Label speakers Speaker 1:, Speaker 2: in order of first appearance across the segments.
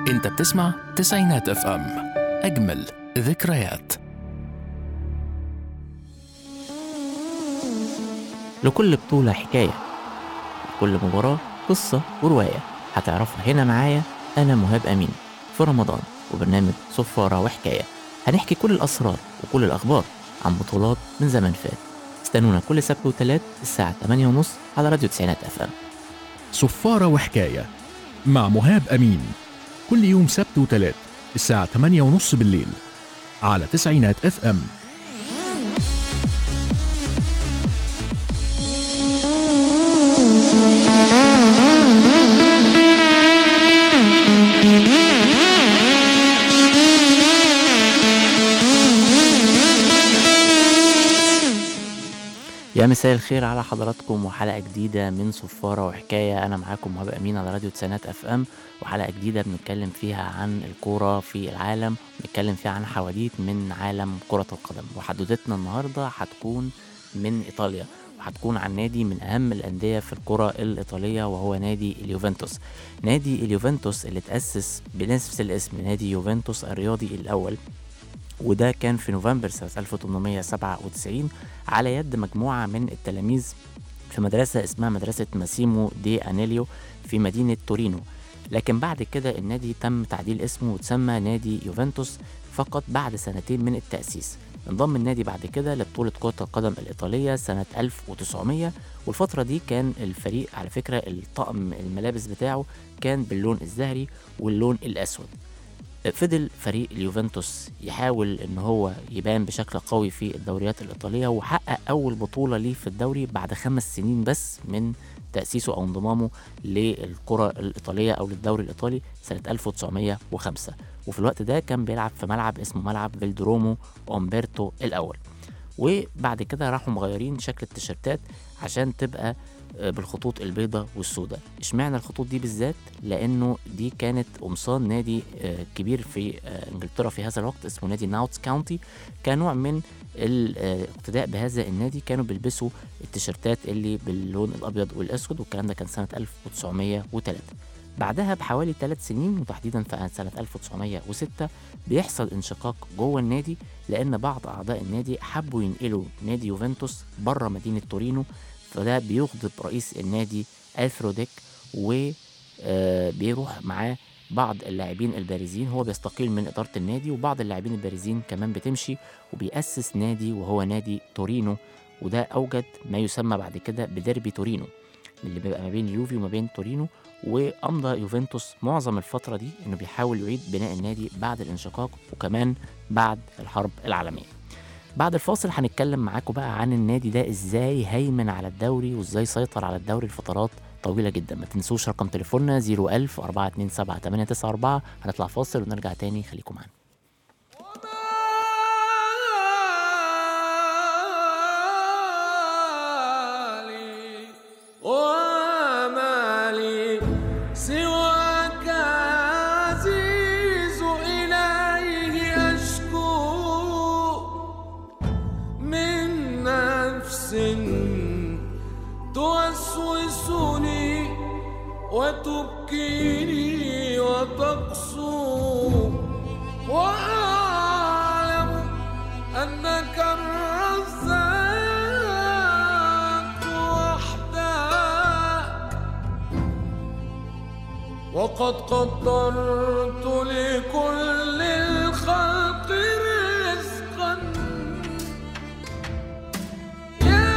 Speaker 1: انت بتسمع تسعينات اف ام اجمل ذكريات
Speaker 2: لكل بطولة حكاية لكل مباراة قصة ورواية هتعرفها هنا معايا أنا مهاب أمين في رمضان وبرنامج صفارة وحكاية هنحكي كل الأسرار وكل الأخبار عن بطولات من زمن فات استنونا كل سبت وتلات الساعة 8:30 على راديو تسعينات اف ام
Speaker 1: صفارة وحكاية مع مهاب أمين كل يوم سبت وتلات الساعة 8 ونص بالليل على تسعينات اف ام
Speaker 2: يا مساء الخير على حضراتكم وحلقة جديدة من صفارة وحكاية أنا معاكم مهاب أمين على راديو تسعينات اف ام وحلقة جديدة بنتكلم فيها عن الكورة في العالم بنتكلم فيها عن حواديت من عالم كرة القدم وحدوتتنا النهاردة هتكون من إيطاليا وهتكون عن نادي من أهم الأندية في الكرة الإيطالية وهو نادي اليوفنتوس نادي اليوفنتوس اللي تأسس بنفس الاسم نادي يوفنتوس الرياضي الأول وده كان في نوفمبر سنة 1897 على يد مجموعة من التلاميذ في مدرسة اسمها مدرسة ماسيمو دي أنيليو في مدينة تورينو لكن بعد كده النادي تم تعديل اسمه وتسمى نادي يوفنتوس فقط بعد سنتين من التأسيس انضم النادي بعد كده لبطولة كرة القدم الإيطالية سنة 1900 والفترة دي كان الفريق على فكرة الطقم الملابس بتاعه كان باللون الزهري واللون الأسود فضل فريق اليوفنتوس يحاول ان هو يبان بشكل قوي في الدوريات الايطاليه وحقق اول بطوله ليه في الدوري بعد خمس سنين بس من تاسيسه او انضمامه للكره الايطاليه او للدوري الايطالي سنه 1905 وفي الوقت ده كان بيلعب في ملعب اسمه ملعب فيلدرومو اومبرتو الاول وبعد كده راحوا مغيرين شكل التيشيرتات عشان تبقى آه، بالخطوط البيضاء والسوداء اشمعنى الخطوط دي بالذات لانه دي كانت قمصان نادي آه، كبير في آه، انجلترا في هذا الوقت اسمه نادي ناوتس كاونتي كنوع من الاقتداء بهذا النادي كانوا بيلبسوا التيشيرتات اللي باللون الابيض والاسود والكلام ده كان سنه 1903 بعدها بحوالي ثلاث سنين وتحديدا في سنة 1906 بيحصل انشقاق جوه النادي لأن بعض أعضاء النادي حبوا ينقلوا نادي يوفنتوس بره مدينة تورينو فده بيغضب رئيس النادي ألفروديك وبيروح معاه بعض اللاعبين البارزين هو بيستقيل من إدارة النادي وبعض اللاعبين البارزين كمان بتمشي وبيأسس نادي وهو نادي تورينو وده أوجد ما يسمى بعد كده بديربي تورينو اللي بيبقى ما بين اليوفي وما بين تورينو وأمضى يوفنتوس معظم الفترة دي إنه بيحاول يعيد بناء النادي بعد الانشقاق وكمان بعد الحرب العالمية بعد الفاصل هنتكلم معاكم بقى عن النادي ده ازاي هيمن على الدوري وازاي سيطر على الدوري لفترات طويلة جدا ما تنسوش رقم تليفوننا 01000 427 894 هنطلع فاصل ونرجع تاني خليكم معانا
Speaker 3: ومالي ومالي سواك عزيز إليه أشكو من نفس توسوسني وتبكيني وتقسو وأعلم أنك الرزاق وحدك وقد قدرت لكل الخلق رزقا يا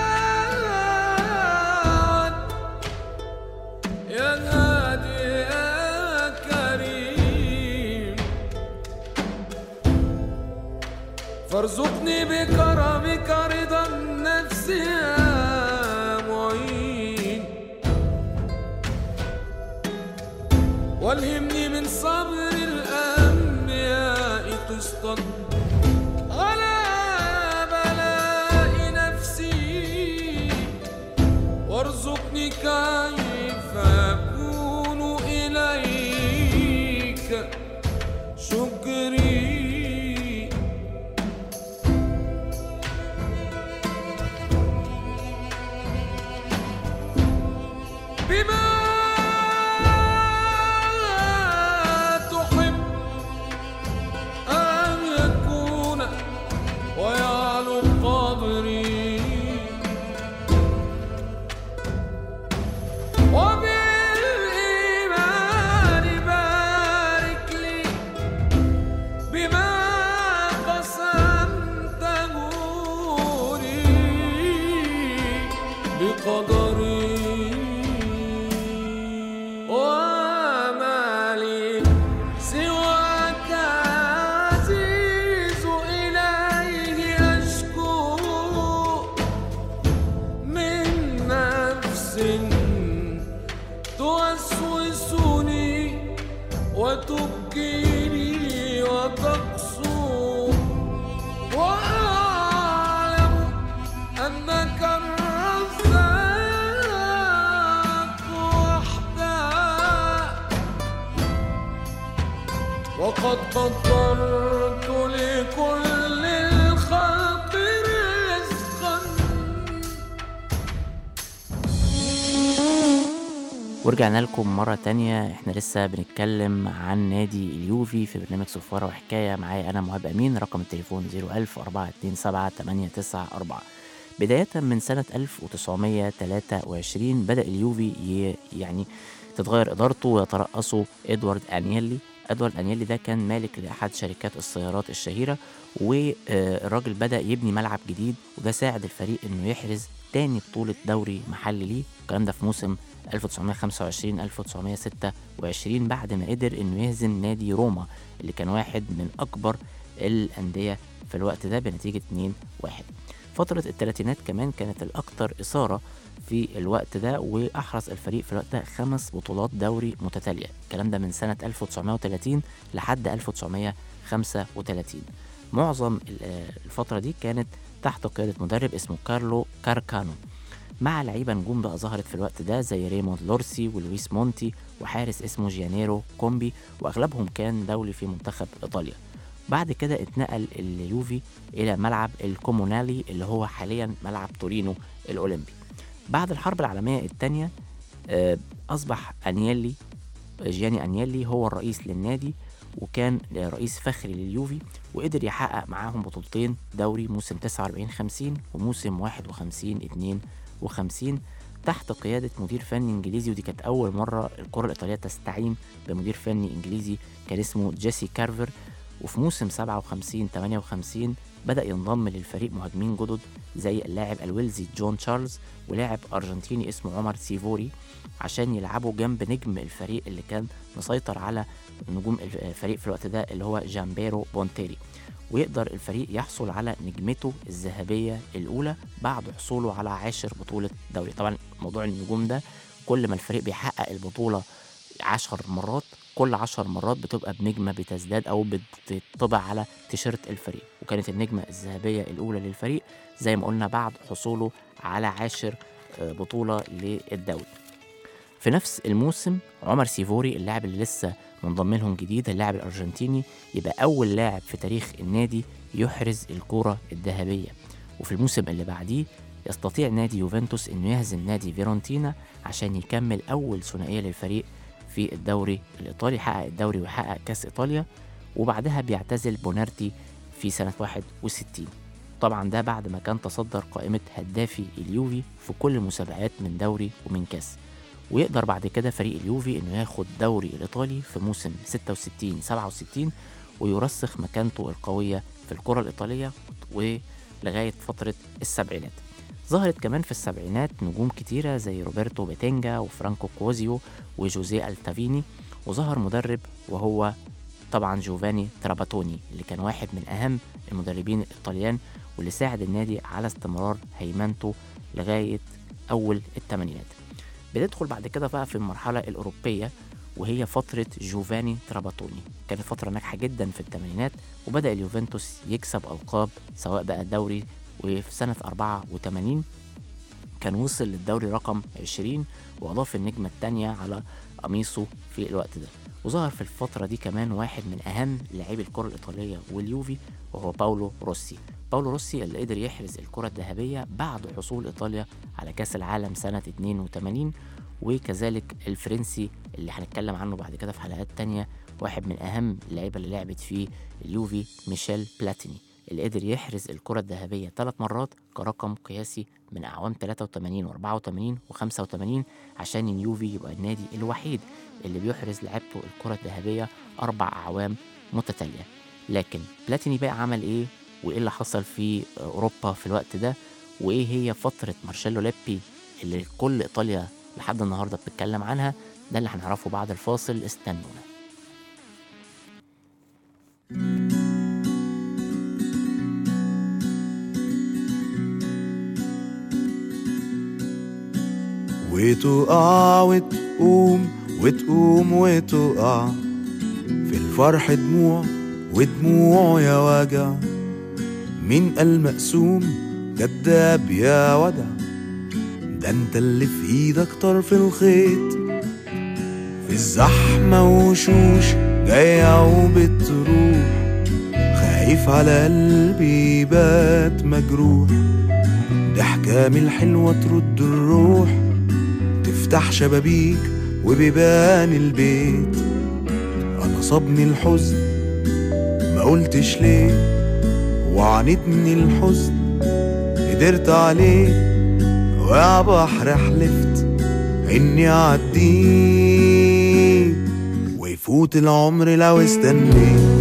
Speaker 3: يا هادي يا كريم فارزقني بكرمك رضا النفس يا معين والهمني من صبر الأنبياء قسطا على بلاء نفسي وارزقني كيف أكون إليك شكري بما وتبكيني وتقسو وأعلم أنك الرزاق وحدك وقد قدرت لكل الخلق رزقا
Speaker 2: ورجعنا لكم مرة تانية احنا لسه بنتكلم عن نادي اليوفي في برنامج صفارة وحكاية معايا أنا مهاب أمين رقم التليفون 01000 427 894 بداية من سنة 1923 بدأ اليوفي ي- يعني تتغير إدارته ويترأسه إدوارد أنيلي إدوارد أنيلي ده كان مالك لأحد شركات السيارات الشهيرة والراجل بدأ يبني ملعب جديد وده ساعد الفريق إنه يحرز تاني بطولة دوري محلي ليه الكلام ده في موسم 1925 1926 بعد ما قدر انه يهزم نادي روما اللي كان واحد من اكبر الانديه في الوقت ده بنتيجه 2-1 فترة الثلاثينات كمان كانت الأكثر إثارة في الوقت ده وأحرز الفريق في الوقت ده خمس بطولات دوري متتالية الكلام ده من سنة 1930 لحد 1935 معظم ال- آه الفترة دي كانت تحت قيادة مدرب اسمه كارلو كاركانو مع لعيبة نجوم بقى ظهرت في الوقت ده زي ريموند لورسي ولويس مونتي وحارس اسمه جيانيرو كومبي وأغلبهم كان دولي في منتخب إيطاليا بعد كده اتنقل اليوفي إلى ملعب الكومونالي اللي هو حاليا ملعب تورينو الأولمبي بعد الحرب العالمية الثانية أصبح أنيلي جياني أنيلي هو الرئيس للنادي وكان رئيس فخري لليوفي وقدر يحقق معاهم بطولتين دوري موسم 49 50 وموسم 51 52 تحت قيادة مدير فني انجليزي ودي كانت أول مرة الكرة الإيطالية تستعين بمدير فني انجليزي كان اسمه جيسي كارفر وفي موسم 57 58 بدأ ينضم للفريق مهاجمين جدد زي اللاعب الويلزي جون تشارلز ولاعب أرجنتيني اسمه عمر سيفوري عشان يلعبوا جنب نجم الفريق اللي كان مسيطر على نجوم الفريق في الوقت ده اللي هو جامبيرو بونتيري ويقدر الفريق يحصل على نجمته الذهبية الأولى بعد حصوله على عاشر بطولة دوري طبعا موضوع النجوم ده كل ما الفريق بيحقق البطولة عشر مرات كل عشر مرات بتبقى بنجمة بتزداد أو بتطبع على تيشيرت الفريق وكانت النجمة الذهبية الأولى للفريق زي ما قلنا بعد حصوله على عاشر آه، بطولة للدوري في نفس الموسم عمر سيفوري اللاعب اللي لسه منضم لهم جديد اللاعب الأرجنتيني يبقى أول لاعب في تاريخ النادي يحرز الكرة الذهبية وفي الموسم اللي بعديه يستطيع نادي يوفنتوس إنه يهزم نادي فيرونتينا عشان يكمل أول ثنائية للفريق في الدوري الإيطالي حقق الدوري وحقق كأس إيطاليا وبعدها بيعتزل بونارتي في سنة 61 طبعا ده بعد ما كان تصدر قائمة هدافي اليوفي في كل المسابقات من دوري ومن كاس ويقدر بعد كده فريق اليوفي انه ياخد دوري الايطالي في موسم 66 67 ويرسخ مكانته القويه في الكره الايطاليه ولغايه فتره السبعينات ظهرت كمان في السبعينات نجوم كتيرة زي روبرتو بيتينجا وفرانكو كوزيو وجوزيه التافيني وظهر مدرب وهو طبعا جوفاني تراباتوني اللي كان واحد من أهم المدربين الإيطاليان واللي ساعد النادي على استمرار هيمنته لغاية أول الثمانينات بندخل بعد كده بقى في المرحلة الأوروبية وهي فترة جوفاني تراباتوني كانت فترة ناجحة جدا في الثمانينات وبدأ اليوفنتوس يكسب ألقاب سواء بقى الدوري وفي سنة 84 كان وصل للدوري رقم 20 وأضاف النجمة التانية على قميصه في الوقت ده وظهر في الفترة دي كمان واحد من أهم لاعبي الكرة الإيطالية واليوفي وهو باولو روسي باولو روسي اللي قدر يحرز الكرة الذهبية بعد حصول إيطاليا على كأس العالم سنة 82 وكذلك الفرنسي اللي هنتكلم عنه بعد كده في حلقات تانية واحد من أهم اللعيبة اللي لعبت في اليوفي ميشيل بلاتيني اللي قدر يحرز الكرة الذهبية ثلاث مرات كرقم قياسي من أعوام 83 و84 و85 عشان اليوفي يبقى النادي الوحيد اللي بيحرز لعبته الكرة الذهبية أربع أعوام متتالية لكن بلاتيني بقى عمل إيه وإيه اللي حصل في أوروبا في الوقت ده وإيه هي فترة مارشيلو ليبي اللي كل إيطاليا لحد النهاردة بتتكلم عنها ده اللي هنعرفه بعد الفاصل استنونا
Speaker 4: وتقع وتقوم وتقوم وتقع فرح دموع ودموع يا واجع مين قال مقسوم كداب يا ودع ده انت اللي في ايدك طرف الخيط في الزحمة وشوش جاية وبتروح خايف على قلبي بات مجروح ضحكة من الحلوة ترد الروح تفتح شبابيك وبيبان البيت أنا صابني الحزن ما قلتش ليه وعانتني الحزن قدرت عليه ويا بحر حلفت اني اعديه ويفوت العمر لو استنيت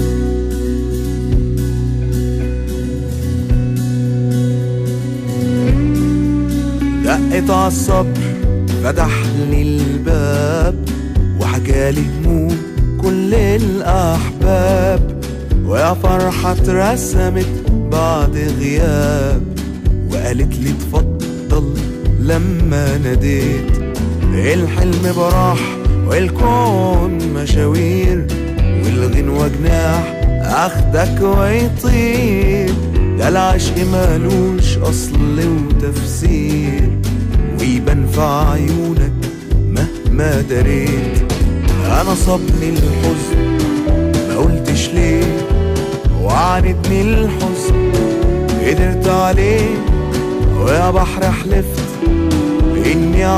Speaker 4: دقت عالصبر فتح لي الباب وحكالي هموم كل الأحباب ويا فرحة اترسمت بعد غياب وقالت لي اتفضل لما ناديت الحلم براح والكون مشاوير والغنوة جناح اخدك ويطير ده العشق مالوش اصل وتفسير ويبان في عيونك مهما دريت انا صابني الحزن ما قلتش ليه وعانتني الحزن قدرت عليه ويا بحر حلفت اني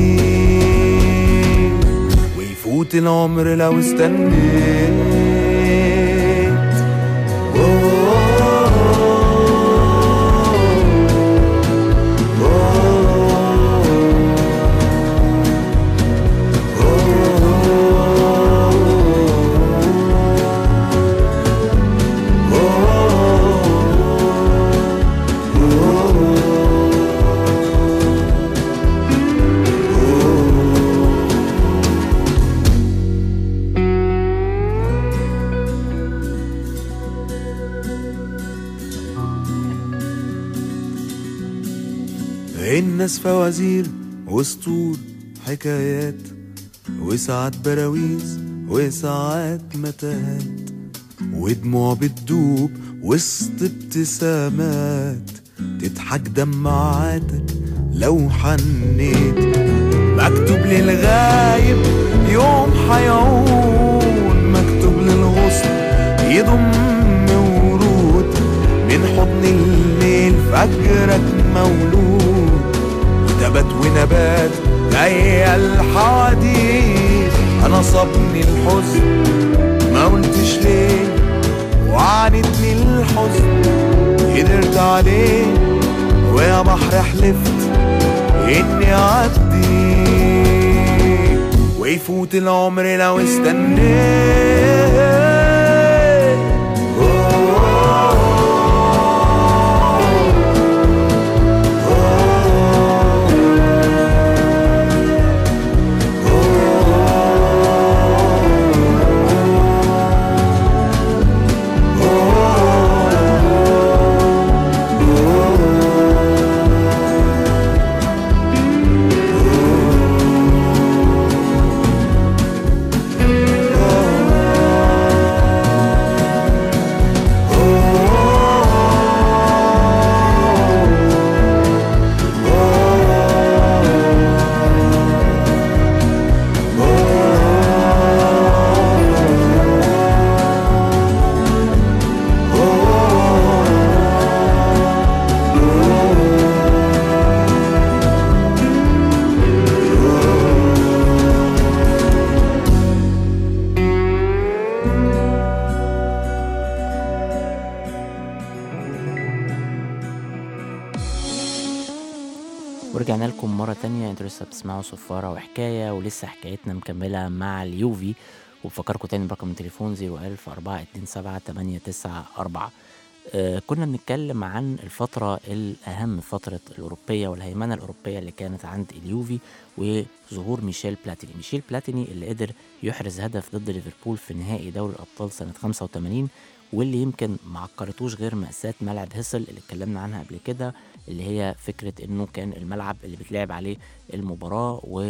Speaker 4: اعديه ويفوت العمر لو استنيت الناس فوازير وسطور حكايات وساعات براويز وساعات متاهات ودموع بتدوب وسط ابتسامات تضحك دمعاتك لو حنيت مكتوب للغايب يوم حيعود مكتوب للغصن يضم ورود من حضن الليل فجرك مولود نبات ونبات جاية الحواديت انا صابني الحزن ما قلتش ليه وعانتني الحزن قدرت عليه ويا بحر حلفت اني اعدي ويفوت العمر لو استنيت
Speaker 2: ورجعنا لكم مرة تانية انتوا لسه بتسمعوا صفارة وحكاية ولسه حكايتنا مكملة مع اليوفي وبفكركم تاني برقم التليفون 01000 427 894 آه كنا بنتكلم عن الفترة الأهم فترة الأوروبية والهيمنة الأوروبية اللي كانت عند اليوفي وظهور ميشيل بلاتيني ميشيل بلاتيني اللي قدر يحرز هدف ضد ليفربول في نهائي دوري الأبطال سنة 85 واللي يمكن ما عكرتوش غير مأساة ملعب هيسل اللي اتكلمنا عنها قبل كده اللي هي فكرة انه كان الملعب اللي بتلعب عليه المباراة و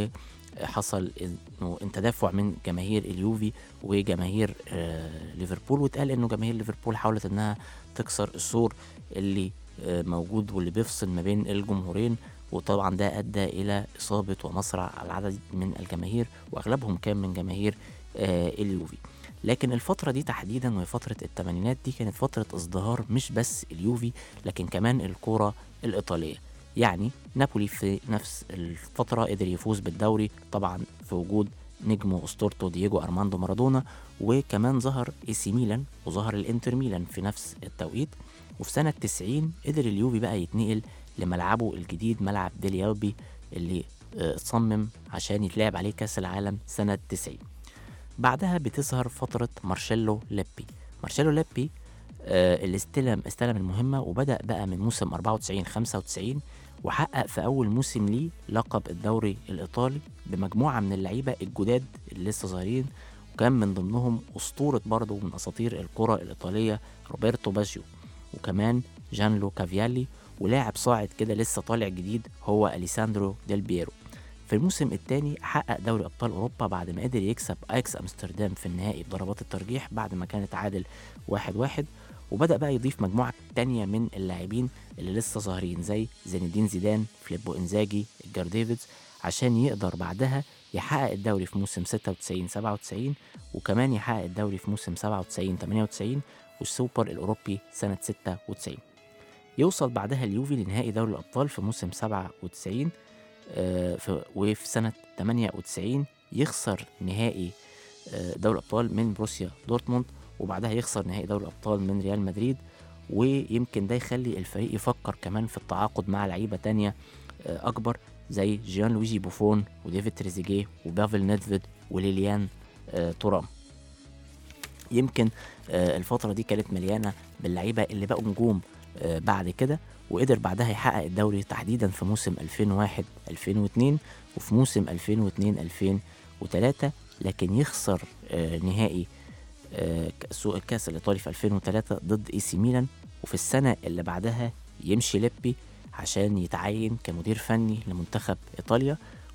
Speaker 2: حصل انه ان تدافع من جماهير اليوفي وجماهير آه، ليفربول واتقال انه جماهير ليفربول حاولت انها تكسر السور اللي آه، موجود واللي بيفصل ما بين الجمهورين وطبعا ده ادى الى اصابه ومصرع العدد من الجماهير واغلبهم كان من جماهير آه، اليوفي لكن الفترة دي تحديدا وهي فترة الثمانينات دي كانت فترة ازدهار مش بس اليوفي لكن كمان الكرة الإيطالية يعني نابولي في نفس الفترة قدر يفوز بالدوري طبعا في وجود نجمه اسطورته دييجو ارماندو مارادونا وكمان ظهر اي سي ميلان وظهر الانتر ميلان في نفس التوقيت وفي سنة 90 قدر اليوفي بقى يتنقل لملعبه الجديد ملعب ديليالبي اللي آه، اتصمم عشان يتلعب عليه كأس العالم سنة 90 بعدها بتظهر فترة مارشيلو ليبي مارشيلو ليبي آه، اللي استلم استلم المهمة وبدأ بقى من موسم 94 95 وحقق في أول موسم ليه لقب الدوري الإيطالي بمجموعة من اللعيبة الجداد اللي لسه صغيرين وكان من ضمنهم أسطورة برضه من أساطير الكرة الإيطالية روبرتو باجيو وكمان جانلو كافيالي ولاعب صاعد كده لسه طالع جديد هو أليساندرو ديل بيرو في الموسم الثاني حقق دوري ابطال اوروبا بعد ما قدر يكسب اياكس امستردام في النهائي بضربات الترجيح بعد ما كان اتعادل واحد واحد وبدا بقى يضيف مجموعه تانية من اللاعبين اللي لسه ظاهرين زي زين الدين زيدان فليبو انزاجي الجار ديفيدز عشان يقدر بعدها يحقق الدوري في موسم 96 97 وكمان يحقق الدوري في موسم 97 98 والسوبر الاوروبي سنه 96 يوصل بعدها اليوفي لنهائي دوري الابطال في موسم 97 آه، في- وفي سنة 98 يخسر نهائي آه، دوري الأبطال من بروسيا دورتموند وبعدها يخسر نهائي دوري الأبطال من ريال مدريد ويمكن ده يخلي الفريق يفكر كمان في التعاقد مع لعيبة تانية آه، أكبر زي جيان لويجي بوفون وديفيد تريزيجيه وبافل نيدفيد وليليان آه، تورام يمكن آه، الفترة دي كانت مليانة باللعيبة اللي بقوا نجوم آه، بعد كده وقدر بعدها يحقق الدوري تحديدا في موسم 2001 2002 وفي موسم 2002 2003 لكن يخسر آه، نهائي آه، كأس- الكاس الايطالي في 2003 ضد اي سي ميلان وفي السنه اللي بعدها يمشي ليبي عشان يتعين كمدير فني لمنتخب ايطاليا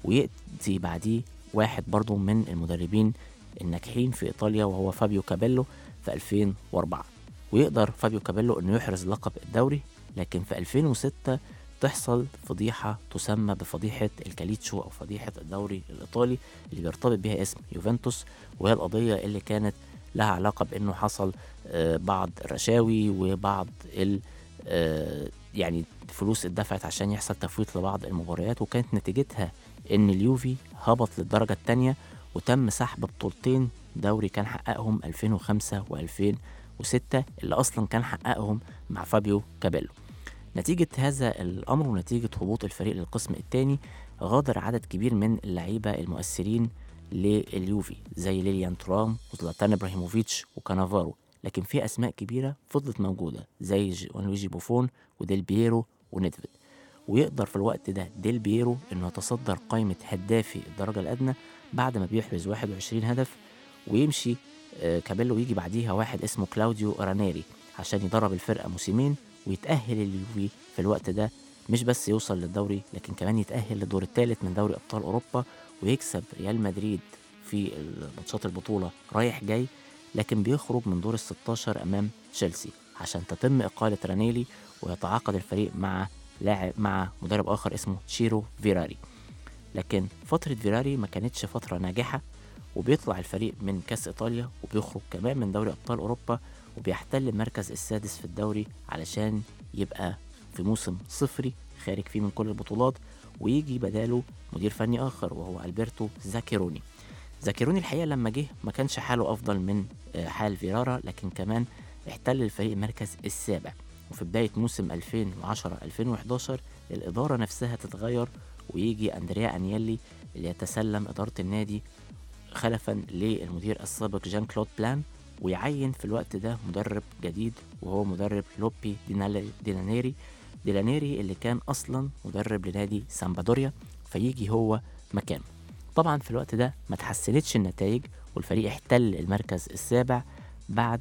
Speaker 2: ويأتي بعديه واحد برضه من المدربين الناجحين في ايطاليا وهو فابيو كابيلو في 2004 ويقدر فابيو كابيلو انه يحرز لقب الدوري لكن في 2006 تحصل فضيحة تسمى بفضيحة الكاليتشو أو فضيحة الدوري الإيطالي اللي بيرتبط بها اسم يوفنتوس وهي القضية اللي كانت لها علاقة بأنه حصل آه، بعض الرشاوي وبعض ال آه، يعني فلوس اتدفعت عشان يحصل تفويت لبعض المباريات وكانت نتيجتها ان اليوفي هبط للدرجة الثانية وتم سحب بطولتين دوري كان حققهم 2005 و2006 اللي اصلا كان حققهم مع فابيو كابيلو نتيجة هذا الأمر ونتيجة هبوط الفريق للقسم الثاني غادر عدد كبير من اللعيبة المؤثرين لليوفي زي ليليان ترام وزلاتان ابراهيموفيتش وكانافارو لكن في أسماء كبيرة فضلت موجودة زي جوان لويجي بوفون وديل بييرو ونيدفيد ويقدر في الوقت ده ديل بييرو انه يتصدر قائمة هدافي الدرجة الأدنى بعد ما بيحرز 21 هدف ويمشي آه، كابيلو ويجي بعديها واحد اسمه كلاوديو رانيري عشان يدرب الفرقة موسمين ويتأهل اليوفي في الوقت ده مش بس يوصل للدوري لكن كمان يتأهل للدور الثالث من دوري أبطال أوروبا ويكسب ريال مدريد في ماتشات البطولة رايح جاي لكن بيخرج من دور ال 16 أمام تشيلسي عشان تتم إقالة رانيلي ويتعاقد الفريق مع لاعب مع مدرب آخر اسمه تشيرو فيراري لكن فترة فيراري ما كانتش فترة ناجحة وبيطلع الفريق من كأس إيطاليا وبيخرج كمان من دوري أبطال أوروبا وبيحتل المركز السادس في الدوري علشان يبقى في موسم صفري خارج فيه من كل البطولات ويجي بداله مدير فني آخر وهو ألبرتو زاكيروني زاكيروني الحقيقة لما جه ما كانش حاله أفضل من آه، حال فيرارا لكن كمان احتل الفريق المركز السابع وفي بداية موسم 2010-2011 الإدارة نفسها تتغير ويجي أندريا أنيلي اللي يتسلم إدارة النادي خلفا للمدير السابق جان كلود بلان ويعين في الوقت ده مدرب جديد وهو مدرب لوبي دينالي- ديلانيري ديلانيري اللي كان أصلا مدرب لنادي سامبادوريا فيجي هو مكانه طبعا في الوقت ده ما تحسنتش النتائج والفريق احتل المركز السابع بعد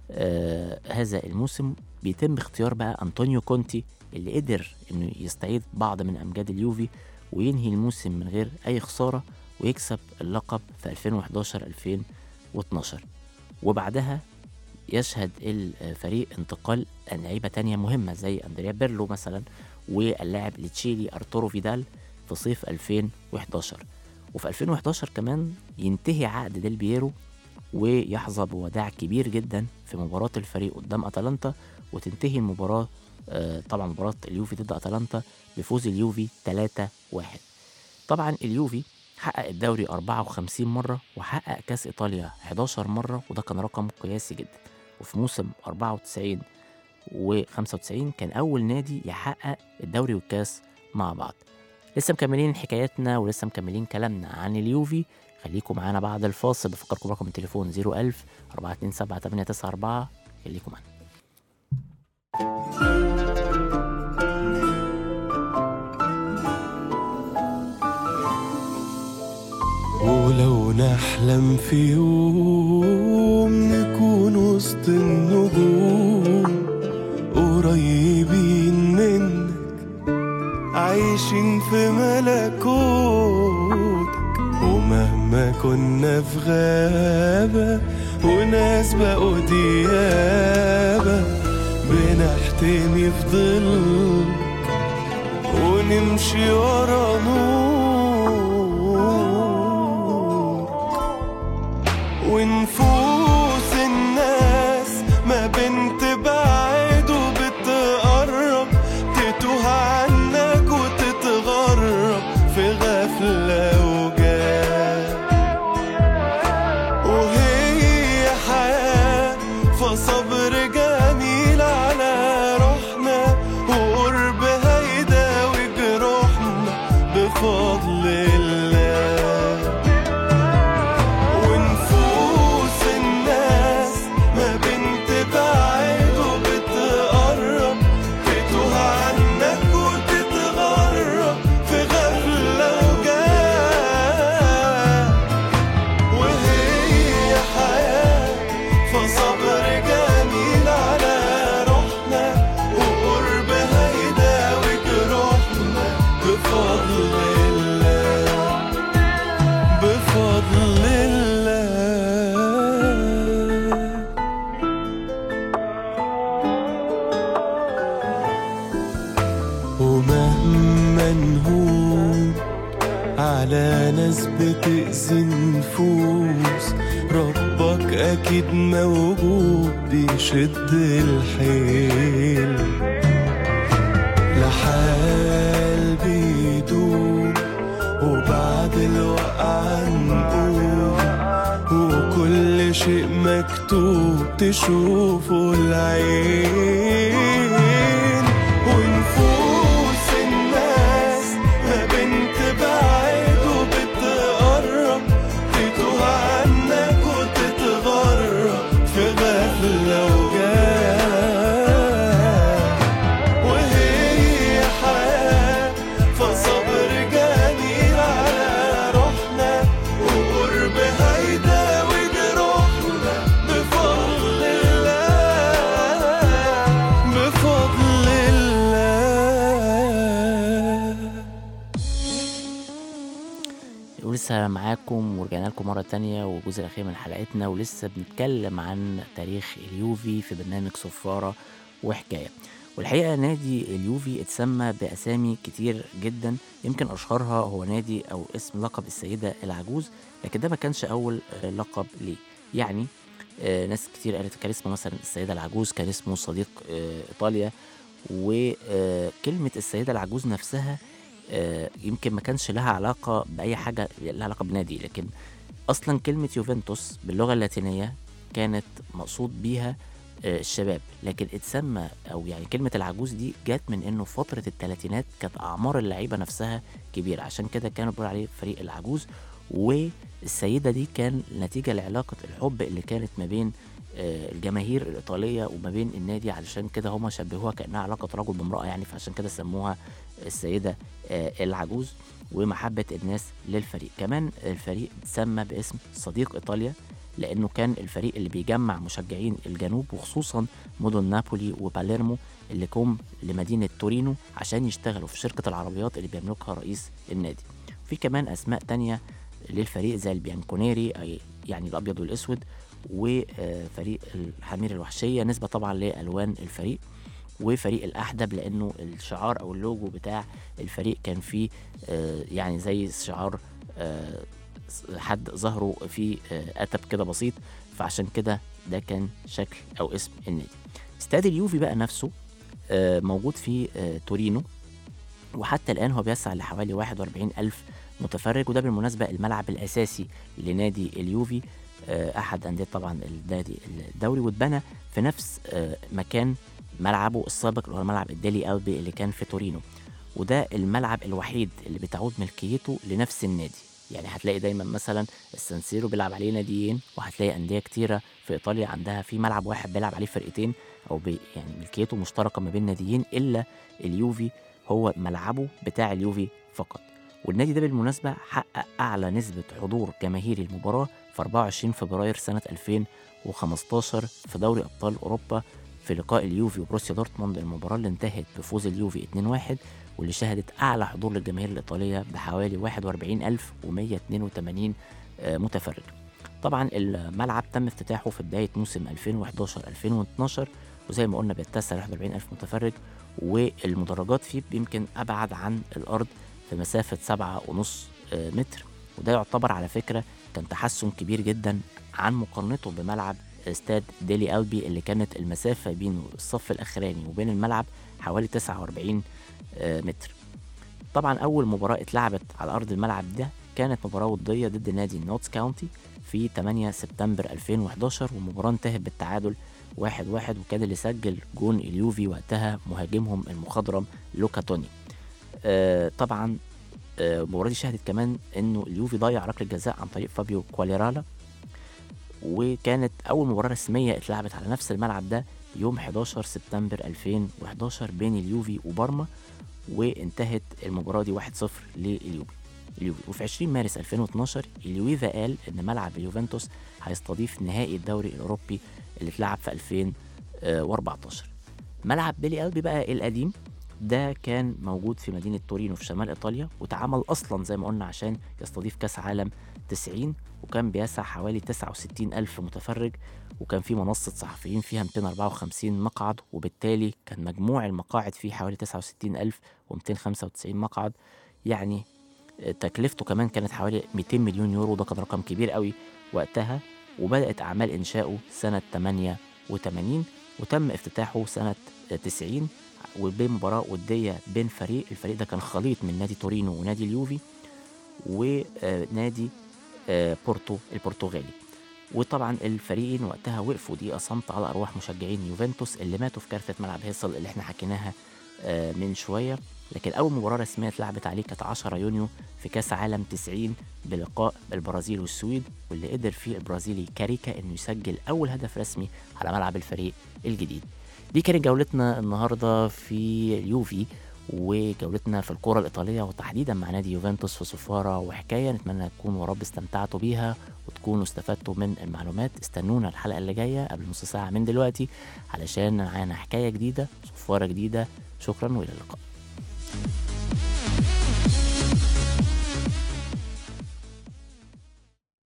Speaker 2: آه هذا الموسم بيتم اختيار بقى أنطونيو كونتي اللي قدر انه يستعيد بعض من امجاد اليوفي وينهي الموسم من غير اي خساره ويكسب اللقب في 2011 2012 وبعدها يشهد الفريق انتقال لعيبه تانية مهمه زي اندريا بيرلو مثلا واللاعب التشيلي ارتورو فيدال في صيف 2011 وفي 2011 كمان ينتهي عقد ديل بييرو ويحظى بوداع كبير جدا في مباراة الفريق قدام أتلانتا وتنتهي المباراة آه، طبعا مباراة اليوفي ضد أتلانتا بفوز اليوفي 3-1 طبعا اليوفي حقق الدوري 54 مرة وحقق كأس إيطاليا 11 مرة وده كان رقم قياسي جدا وفي موسم 94 و95 كان أول نادي يحقق الدوري والكاس مع بعض لسه مكملين حكاياتنا ولسه مكملين كلامنا عن اليوفي خليكم معانا بعد الفاصل بفكركم رقم التليفون 01000 427 894 خليكم معانا
Speaker 5: ولو نحلم في يوم نكون وسط النجوم قريبين منك عايشين في ملكوتك ومهما كنا في غابة وناس بقوا ديابة بنحتمي في ظلك ونمشي ورا نور ونفوس الناس ما بين تبعد وبتقرب تتوه عنك وتتغرب في غفلة وجاه وهي حياة فصبر جميل على روحنا وقرب هيداوي جروحنا بفضل الله ونفوس الناس ما بين تبعد وبتقرب تتوه عنك وتتغرب في غفلة وجاه وهي حياة فصبر جميل على روحنا وقرب هيداوي جروحنا بفضل الله بفضل الله ومهما نهون على ناس بتأذي نفوس ربك أكيد موجود بيشد الحيل لحال بيدوم وبعد الوقعة نقوم وكل شيء مكتوب تشوفه العين ونفوس الناس ما بين تبعد وبتقرب تتوه عنك وتتغرب في غفلة وجاه وهي حياة فصبر جميل على روحنا وقرب هيداوي جروحنا بفضل الله بفضل الله
Speaker 2: ولسه معاكم ورجعنا لكم مرة تانية والجزء الأخير من حلقتنا ولسه بنتكلم عن تاريخ اليوفي في برنامج صفارة وحكاية والحقيقة نادي اليوفي اتسمى بأسامي كتير جدا يمكن أشهرها هو نادي أو اسم لقب السيدة العجوز لكن ده ما كانش أول آه، لقب ليه يعني آه، ناس كتير قالت كان اسمه مثلا السيدة العجوز كان اسمه صديق آه، إيطاليا وكلمة السيدة العجوز نفسها آه، يمكن ما كانش لها علاقة بأي حاجة لها علاقة بنادي لكن أصلا كلمة يوفنتوس باللغة اللاتينية كانت مقصود بيها آه، الشباب لكن اتسمى أو يعني كلمة العجوز دي جت من إنه في فترة الثلاثينات كانت أعمار اللعيبة نفسها كبيرة عشان كده كانوا بيقولوا عليه فريق العجوز والسيدة دي كان نتيجة لعلاقة الحب اللي كانت ما بين آه، الجماهير الإيطالية وما بين النادي علشان كده هما شبهوها كأنها علاقة رجل بامرأة يعني فعشان كده سموها السيدة آه، العجوز ومحبة الناس للفريق كمان الفريق اتسمى باسم صديق إيطاليا لأنه كان الفريق اللي بيجمع مشجعين الجنوب وخصوصا مدن نابولي وباليرمو اللي جم لمدينة تورينو عشان يشتغلوا في شركة العربيات اللي بيملكها رئيس النادي في كمان أسماء تانية للفريق زي البيانكونيري أي يعني الابيض والاسود وفريق الحمير الوحشيه نسبه طبعا لالوان الفريق وفريق الاحدب لانه الشعار او اللوجو بتاع الفريق كان فيه آه، يعني زي شعار آه، حد ظهره في آه، اتب كده بسيط فعشان كده ده كان شكل او اسم النادي استاد اليوفي بقى نفسه آه، موجود في آه، تورينو وحتى الآن هو بيسع لحوالي 41 ألف متفرج وده بالمناسبة الملعب الأساسي لنادي اليوفي آه، أحد أندية طبعا النادي الدوري واتبنى في نفس آه، مكان ملعبه السابق اللي هو ملعب الديلي ألبي اللي كان في تورينو وده الملعب الوحيد اللي بتعود ملكيته لنفس النادي يعني هتلاقي دايما مثلا السانسيرو بيلعب عليه ناديين وهتلاقي أندية كتيرة في إيطاليا عندها في ملعب واحد بيلعب عليه فرقتين أو بي يعني ملكيته مشتركة ما بين ناديين إلا اليوفي هو ملعبه بتاع اليوفي فقط والنادي ده بالمناسبة حقق أعلى نسبة حضور جماهيري المباراة في 24 فبراير سنة 2015 في دوري أبطال أوروبا في لقاء اليوفي وبروسيا دورتموند المباراة اللي انتهت بفوز اليوفي 2-1 واللي شهدت أعلى حضور للجماهير الإيطالية بحوالي 41182 آه، متفرج طبعا الملعب تم افتتاحه في بداية موسم 2011-2012 وزي ما قلنا بيتسع ل 41000 متفرج والمدرجات فيه يمكن أبعد عن الأرض في مسافة سبعة ونص آه، متر وده يعتبر على فكرة كان تحسن كبير جدا عن مقارنته بملعب استاد ديلي ألبي اللي كانت المسافة بين الصف الأخراني وبين الملعب حوالي 49 آه، متر طبعا أول مباراة اتلعبت على أرض الملعب ده كانت مباراة ودية ضد نادي نوتس كاونتي في 8 سبتمبر 2011 والمباراة انتهت بالتعادل واحد واحد وكان اللي سجل جون اليوفي وقتها مهاجمهم المخضرم لوكا توني آه طبعا آه، المباراة دي شهدت كمان انه اليوفي ضيع ركلة جزاء عن طريق فابيو كواليرالا وكانت اول مباراة رسمية اتلعبت على نفس الملعب ده يوم 11 سبتمبر 2011 بين اليوفي وبارما وانتهت المباراة دي 1-0 لليوفي اليوفي وفي 20 مارس 2012 اليوفي قال ان ملعب اليوفنتوس هيستضيف نهائي الدوري الاوروبي اللي اتلعب في 2014 ملعب بيلي ألبي بقى القديم ده كان موجود في مدينة تورينو في شمال إيطاليا واتعمل أصلا زي ما قلنا عشان يستضيف كأس عالم 90 وكان بيسع حوالي 69 ألف متفرج وكان في منصة صحفيين فيها 254 مقعد وبالتالي كان مجموع المقاعد فيه حوالي 69 ألف و295 مقعد يعني تكلفته كمان كانت حوالي 200 مليون يورو ده كان رقم كبير قوي وقتها وبدأت أعمال إنشاؤه سنة 88 وتم افتتاحه سنة 90 وبمباراة ودية بين فريق الفريق ده كان خليط من نادي تورينو ونادي اليوفي ونادي آه، بورتو البرتغالي وطبعا الفريقين وقتها وقفوا دقيقة صمت على أرواح مشجعين يوفنتوس اللي ماتوا في كارثة ملعب هيصل اللي احنا حكيناها آه، من شوية لكن أول مباراة رسمية اتلعبت عليه كانت 10 يونيو في كأس عالم 90 بلقاء البرازيل والسويد واللي قدر فيه البرازيلي كاريكا إنه يسجل أول هدف رسمي على ملعب الفريق الجديد دي كانت جولتنا النهاردة في اليوفي وجولتنا في الكرة الإيطالية وتحديدا مع نادي يوفنتوس في صفارة وحكاية نتمنى تكونوا ورب استمتعتوا بيها وتكونوا استفدتوا من المعلومات استنونا الحلقة اللي جاية قبل نص ساعة من دلوقتي علشان معانا حكاية جديدة صفارة جديدة شكرا وإلى اللقاء